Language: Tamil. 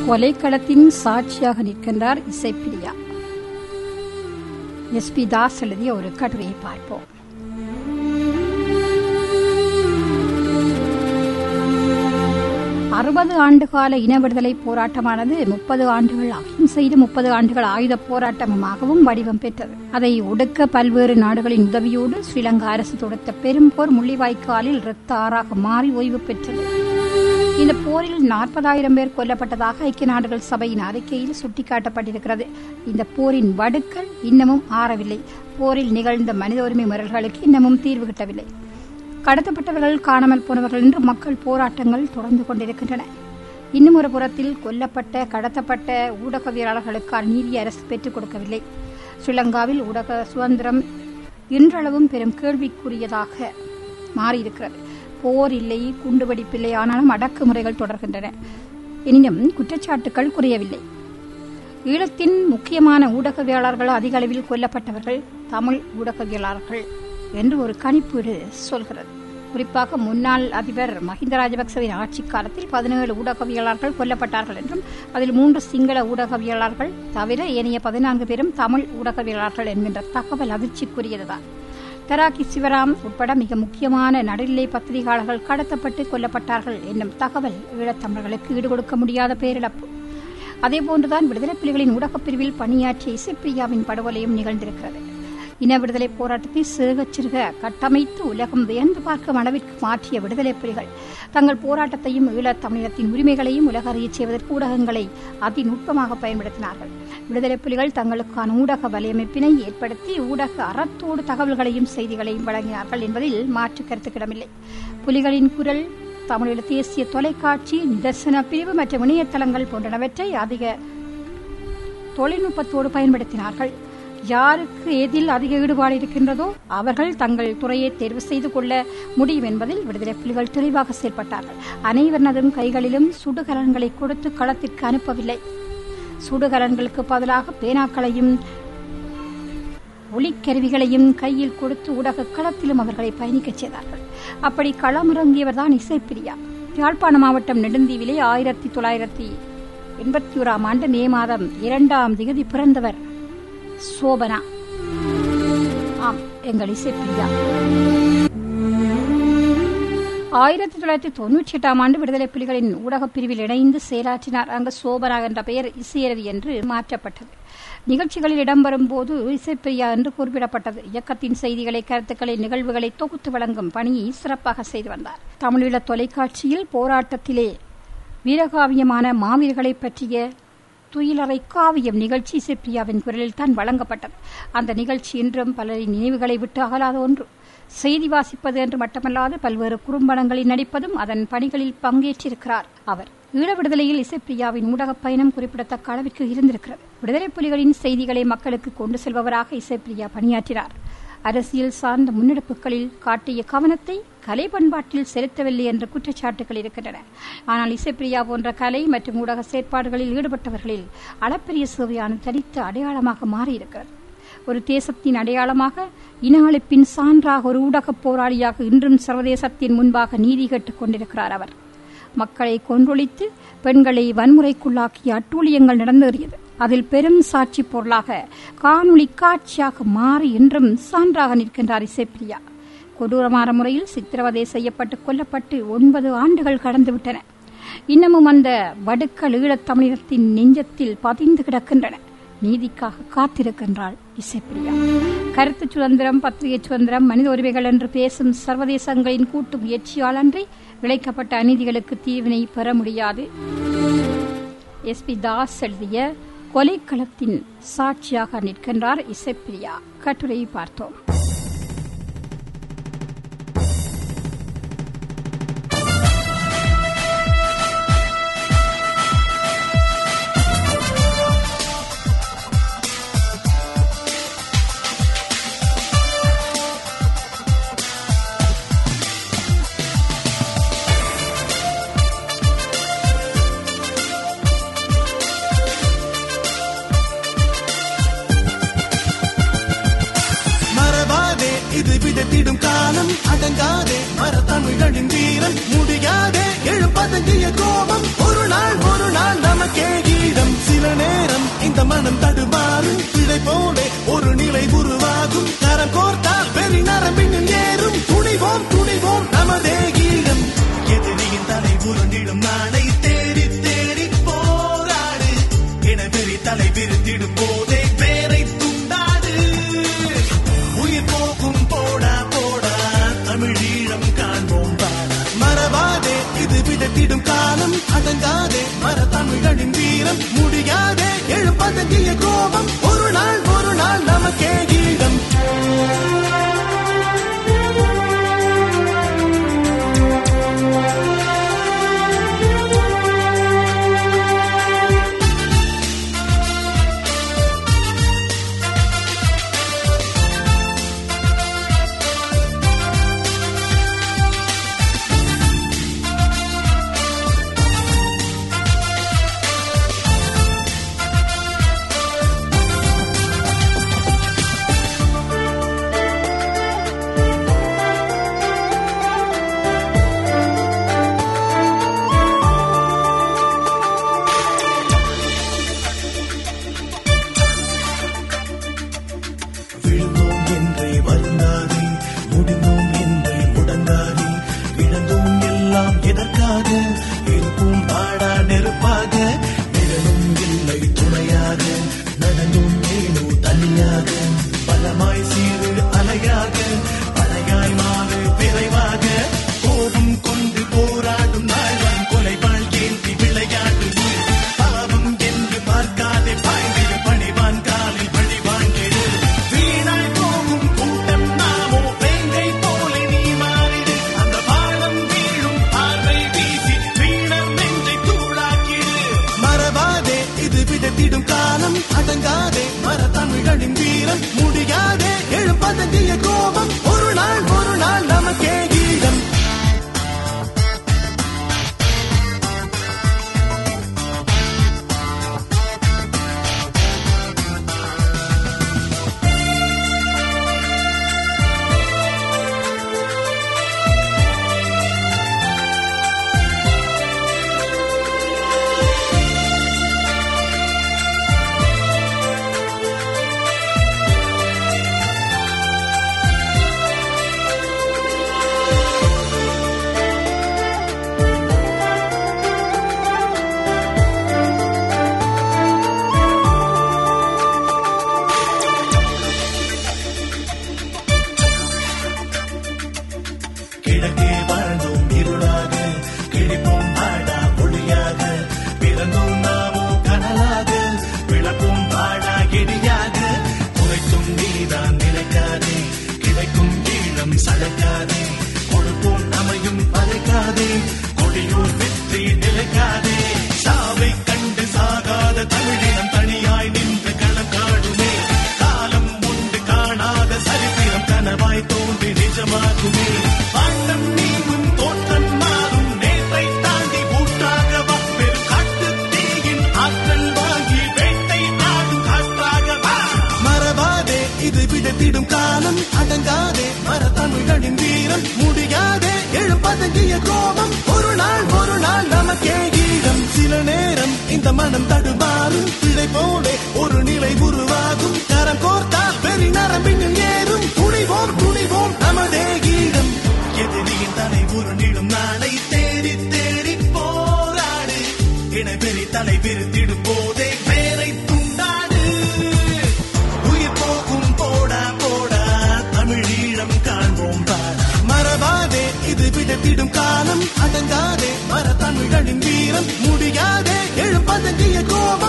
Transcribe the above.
கொலைக்களத்தின் சாட்சியாக நிற்கின்றார் இசைப்பிரியா எஸ் பி தாஸ் எழுதிய ஒரு கட்டுரையை பார்ப்போம் அறுபது ஆண்டுகால இன விடுதலை போராட்டமானது முப்பது ஆண்டுகள் அகிம்சைது முப்பது ஆண்டுகள் ஆயுத போராட்டமாகவும் வடிவம் பெற்றது அதை ஒடுக்க பல்வேறு நாடுகளின் உதவியோடு ஸ்ரீலங்கா அரசு தொடுத்த பெரும் போர் முள்ளிவாய்க்காலில் இரத்த ஆறாக மாறி ஓய்வு பெற்றது இந்த போரில் நாற்பதாயிரம் பேர் கொல்லப்பட்டதாக ஐக்கிய நாடுகள் சபையின் அறிக்கையில் சுட்டிக்காட்டப்பட்டிருக்கிறது இந்த போரின் வடுக்கள் இன்னமும் ஆறவில்லை போரில் நிகழ்ந்த மனித உரிமை முறைகளுக்கு இன்னமும் தீர்வு கிட்டவில்லை கடத்தப்பட்டவர்கள் காணாமல் போனவர்கள் என்று மக்கள் போராட்டங்கள் தொடர்ந்து கொண்டிருக்கின்றன இன்னும் ஒரு புறத்தில் கொல்லப்பட்ட கடத்தப்பட்ட ஊடகவியலாளர்களுக்கான நீதி அரசு பெற்றுக் கொடுக்கவில்லை ஸ்ரீலங்காவில் ஊடக சுதந்திரம் இன்றளவும் பெரும் கேள்விக்குரியதாக மாறியிருக்கிறது போர் இல்லை குண்டுவெடிப்பில்லை ஆனாலும் அடக்குமுறைகள் தொடர்கின்றன எனினும் குற்றச்சாட்டுகள் குறையவில்லை ஈழத்தின் முக்கியமான ஊடகவியலாளர்கள் அதிக அளவில் கொல்லப்பட்டவர்கள் தமிழ் ஊடகவியலாளர்கள் என்று ஒரு கணிப்பீடு சொல்கிறது குறிப்பாக முன்னாள் அதிபர் மஹிந்த ராஜபக்சவின் ஆட்சி காலத்தில் பதினேழு ஊடகவியலாளர்கள் கொல்லப்பட்டார்கள் என்றும் அதில் மூன்று சிங்கள ஊடகவியலாளர்கள் தவிர ஏனைய பதினான்கு பேரும் தமிழ் ஊடகவியலாளர்கள் என்கின்ற தகவல் அதிர்ச்சிக்குரியதுதான் தராக்கி சிவராம் உட்பட மிக முக்கியமான நடுநிலை பத்திரிகையாளர்கள் கடத்தப்பட்டு கொல்லப்பட்டார்கள் என்னும் தகவல் ஈழத்தமிழர்களுக்கு ஈடுகொடுக்க முடியாத பேரிழப்பு அதேபோன்றுதான் விடுதலை புலிகளின் ஊடகப் பிரிவில் பணியாற்றிய இசைப்பிரியாவின் படுகொலையும் நிகழ்ந்திருக்கிறது இன விடுதலை போராட்டத்தை சிறுகச் சிறுக கட்டமைத்து உலகம் வியந்து பார்க்கும் அளவிற்கு மாற்றிய விடுதலை புலிகள் தங்கள் போராட்டத்தையும் ஈழத் தமிழகத்தின் உரிமைகளையும் உலக அறியச் செய்வதற்கு ஊடகங்களை அதிநுட்பமாக பயன்படுத்தினார்கள் விடுதலை புலிகள் தங்களுக்கான ஊடக வலையமைப்பினை ஏற்படுத்தி ஊடக அறத்தோடு தகவல்களையும் செய்திகளையும் வழங்கினார்கள் என்பதில் மாற்று கருத்துக்கிடமில்லை புலிகளின் குரல் தமிழீழ தேசிய தொலைக்காட்சி நிதர்சன பிரிவு மற்றும் இணையதளங்கள் போன்றனவற்றை அதிக தொழில்நுட்பத்தோடு பயன்படுத்தினார்கள் யாருக்கு எதில் அதிக ஈடுபாடு இருக்கின்றதோ அவர்கள் தங்கள் துறையை தேர்வு செய்து கொள்ள முடியும் என்பதில் விடுதலை புலிகள் தெளிவாக செயல்பட்டார்கள் அனைவரனதும் கைகளிலும் சுடுகலன்களை கொடுத்து களத்திற்கு அனுப்பவில்லை சுடுகலன்களுக்கு பதிலாக பேனாக்களையும் ஒளிக்கருவிகளையும் கையில் கொடுத்து ஊடக களத்திலும் அவர்களை பயணிக்கச் செய்தார்கள் அப்படி களமிறங்கியவர் தான் இசைப்பிரியா யாழ்ப்பாண மாவட்டம் நெடுந்தீவிலே ஆயிரத்தி தொள்ளாயிரத்தி எண்பத்தி ஓராம் ஆண்டு மே மாதம் இரண்டாம் திகதி பிறந்தவர் சோபனா ஆம் எங்கள் இசைப்பிரியா ஆயிரத்தி தொள்ளாயிரத்தி தொன்னூற்றி எட்டாம் ஆண்டு விடுதலை புலிகளின் ஊடகப் பிரிவில் இணைந்து செயலாற்றினார் அங்கு சோபனா என்ற பெயர் இசையரவி என்று மாற்றப்பட்டது நிகழ்ச்சிகளில் இடம்பெறும் போது இசைப்பிரியா என்று குறிப்பிடப்பட்டது இயக்கத்தின் செய்திகளை கருத்துக்களை நிகழ்வுகளை தொகுத்து வழங்கும் பணியை சிறப்பாக செய்து வந்தார் தமிழீழ தொலைக்காட்சியில் போராட்டத்திலே வீரகாவியமான மாவீரர்களை பற்றிய துயிலறை காவியம் நிகழ்ச்சி இசைப்பிரியாவின் குரலில் தான் வழங்கப்பட்டது அந்த நிகழ்ச்சி இன்றும் பலரின் நினைவுகளை விட்டு அகலாத ஒன்று செய்தி வாசிப்பது என்று மட்டுமல்லாது பல்வேறு குறும்படங்களில் நடிப்பதும் அதன் பணிகளில் பங்கேற்றிருக்கிறார் அவர் ஈழ விடுதலையில் இசைப்பிரியாவின் ஊடகப் பயணம் குறிப்பிடத்தக்க அளவிற்கு இருந்திருக்கிறது விடுதலை புலிகளின் செய்திகளை மக்களுக்கு கொண்டு செல்பவராக இசைப்பிரியா பணியாற்றினார் அரசியல் சார்ந்த முன்னெடுப்புகளில் காட்டிய கவனத்தை கலை பண்பாட்டில் செலுத்தவில்லை என்ற குற்றச்சாட்டுகள் இருக்கின்றன ஆனால் இசைப்பிரியா போன்ற கலை மற்றும் ஊடக செயற்பாடுகளில் ஈடுபட்டவர்களில் அளப்பெரிய சேவையான தனித்த அடையாளமாக மாறியிருக்கிறது ஒரு தேசத்தின் அடையாளமாக இன அழிப்பின் சான்றாக ஒரு ஊடகப் போராளியாக இன்றும் சர்வதேசத்தின் முன்பாக நீதி கேட்டுக் கொண்டிருக்கிறார் அவர் மக்களை கொன்றொழித்து பெண்களை வன்முறைக்குள்ளாக்கிய அட்டூழியங்கள் நடந்தேறியது அதில் பெரும் சாட்சி பொருளாக காணொளி காட்சியாக மாறி இன்றும் சான்றாக நிற்கின்றார் இசைப்பிரியா கொடூரமான முறையில் சித்திரவதை செய்யப்பட்டு கொல்லப்பட்டு ஒன்பது ஆண்டுகள் கடந்துவிட்டன இன்னமும் அந்த வடுக்கள் ஈழத் தமிழகத்தின் நெஞ்சத்தில் பதிந்து கிடக்கின்றன நீதிக்காக காத்திருக்கின்றாள் இசைப்பிரியா கருத்து சுதந்திரம் பத்திரிகை சுதந்திரம் மனித உரிமைகள் என்று பேசும் சர்வதேசங்களின் கூட்டு முயற்சியால் அன்றி விளைக்கப்பட்ட அநீதிகளுக்கு தீர்வினை பெற முடியாது எஸ் பி தாஸ் எழுதிய கொலைக்களத்தின் சாட்சியாக நிற்கின்றார் இசைப்பிரியா கட்டுரையை பார்த்தோம் மறவாதே இது விதத்திடும் காலம் அடங்காதே மரத்தமிழனின் வீரம் முடியாதே எழுப்பதங்கிய கோபம் ஒரு நாள் ஒரு நாள் நமக்கு நமக்கே கீதம் சில நேரம் இந்த மனம் தடுமாறும் பிழை போலே ஒரு நிலை உருவாகும் கரம் கோர்த்தால் பெரி நரம்பின் ஏறும் துணிவோம் துணிவோம் நமதே கீதம் எதிரியின் தலை உருண்டிடும் நாளை தேடி தேடி போராடு என பெரி தலை விரித்திடும் போதே பேரை துண்டாடு உயிர் போகும் போடா போடா தமிழீழம் காண்போம் பாடா மறவாதே இது விதத்திடும் காலம் அடங்காதே மர தமிழனின் வீரம் முடியாதே எழுப்பதங்கிய கோபம் ஒரு நாள் ஒரு நாள் நமக்கே கீழம் விழுந்தோம் என்றே வருந்தாதே முடிந்தோம் என்றே முடங்காதே இழந்தோம் எல்லாம் எதற்காக இருப்போம் பாடா நெருப்பாக நிழலும் இல்லை துணையாக நடந்தோம் ஏனோ தனியாக பலமாய் சீரு அலையாக பழையாய் மாறு விரைவாக கோபம் கொண்டு போராடும் நாள்வன் கொலை வாழ்க்கேந்தி விளையாடு நீ பாவம் என்று பார்க்காதே பாய்ந்திடு பணிவான் காலில் பழி வாங்கிடு வீணாய் போகும் கூட்டம் நாமோ வேங்கை போல நீ மாறிடு அந்த பாலம் வீழும் பார்வை வீசி வீணம் நெஞ்சை தூளாக்கிடு மறவாதே இது விதத்திடும் காலம் அடங்காதே மர தமிழனின் வீரம் முடியாதே எழுப்பதங்கிய கோபம் ஒரு நாள் ஒரு நாள் நமக்கே கீதம் கிழக்கே வாழ்ந்தோம் இருளாக கிழிப்போம் பாடா ஒளியாக பிறந்தோம் நாமோ கனலாக விளக்கும் பாடா இடியாக குறைக்கும் நீதான் நிலைக்காதே கிடைக்கும் ஈழம் சளைக்காதே கொடுப்போம் அமையும் பதைக்காதே கொடியூர் வெற்றி நிலைக்காதே சாவை கண்டு சாகாத தமிழினம் தனியாய் நின்று களம் காடுமே காலம் உண்டு காணாத சரித்திரம் கனவாய் தோன்றி நிஜமாகுமே ஆட்டம் நீங்கும் தோற்றம் மாறும் நேற்றை தாண்டி ஊட்டாக வா பெரும் காட்டு தீயின் ஆற்றல் வாங்கி வேட்டை நாடும் காற்றாக வா மறவாதே இது விடத்திடும் காலம் அடங்காதே மர தமிழனின் வீரம் முடியாதே எழுப்பதங்கிய கோபம் ஒரு நாள் ஒரு நாள் நமக்கே கீழம் சில நேரம் இந்த மனம் தடுமாறும் பிழை போலே ஒரு நிலை உருவாகும் கரம் கோர்த்தால் பெரி நரம்பின் ஏறும் துணிவோம் துணிவோம் நமதே கீழம் எதிரியின் தலை உருண்டிடும் நாளை தேடி தேடி போராடு இன பெரி தலை விருத்திடும் போதே பேரை துண்டாடு உயிர் போகும் போடா போடா தமிழீழம் காண்போம் பாடா மறவாதே இது விடத்திடும் காலம் அடங்காதே மர தமிழனின் வீரம் முடியாதே எழுப்பதங்கிய கோபம்